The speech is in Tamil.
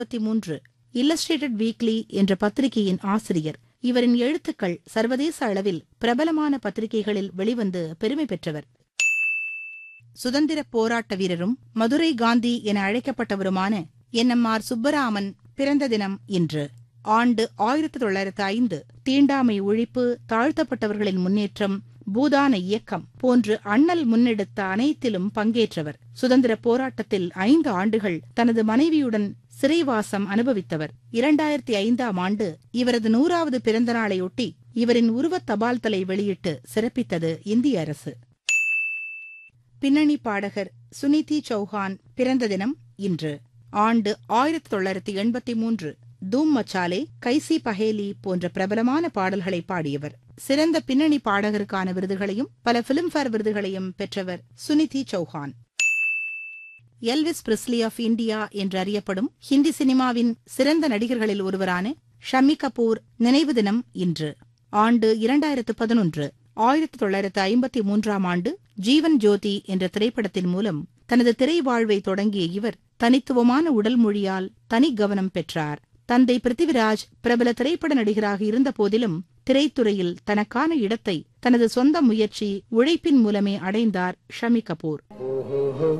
இருபத்தி மூன்று இல்லஸ்ட்ரேட்டட் வீக்லி என்ற பத்திரிகையின் ஆசிரியர் இவரின் எழுத்துக்கள் சர்வதேச அளவில் பிரபலமான பத்திரிகைகளில் வெளிவந்து பெருமை பெற்றவர் சுதந்திரப் போராட்ட வீரரும் மதுரை காந்தி என அழைக்கப்பட்டவருமான என் எம் ஆர் சுப்பராமன் பிறந்த தினம் இன்று ஆண்டு ஆயிரத்தி தொள்ளாயிரத்து ஐந்து தீண்டாமை ஒழிப்பு தாழ்த்தப்பட்டவர்களின் முன்னேற்றம் பூதான இயக்கம் போன்று அண்ணல் முன்னெடுத்த அனைத்திலும் பங்கேற்றவர் சுதந்திரப் போராட்டத்தில் ஐந்து ஆண்டுகள் தனது மனைவியுடன் சிறைவாசம் அனுபவித்தவர் இரண்டாயிரத்தி ஐந்தாம் ஆண்டு இவரது நூறாவது பிறந்த நாளையொட்டி இவரின் உருவத் தபால் தலை வெளியிட்டு சிறப்பித்தது இந்திய அரசு பின்னணி பாடகர் சுனிதி சௌஹான் பிறந்த தினம் இன்று ஆண்டு ஆயிரத்தி தொள்ளாயிரத்தி எண்பத்தி மூன்று தூம் மச்சாலே கைசி பஹேலி போன்ற பிரபலமான பாடல்களை பாடியவர் சிறந்த பின்னணி பாடகருக்கான விருதுகளையும் பல பிலிம்பேர் விருதுகளையும் பெற்றவர் Suniti Chauhan Elvis Presley of India என்று அறியப்படும் ஹிந்தி சினிமாவின் சிறந்த நடிகர்களில் ஒருவரான ஷமி கபூர் நினைவு தினம் இன்று ஆண்டு இரண்டாயிரத்து பதினொன்று ஆயிரத்தி தொள்ளாயிரத்து ஐம்பத்தி மூன்றாம் ஆண்டு ஜீவன் ஜோதி என்ற திரைப்படத்தின் மூலம் தனது திரை வாழ்வை தொடங்கிய இவர் தனித்துவமான உடல் மொழியால் தனி கவனம் பெற்றார் தந்தை பிருத்திவிராஜ் பிரபல திரைப்பட நடிகராக இருந்த போதிலும் திரைத்துறையில் தனக்கான இடத்தை தனது சொந்த முயற்சி உழைப்பின் மூலமே அடைந்தார் ஷமி கபூர்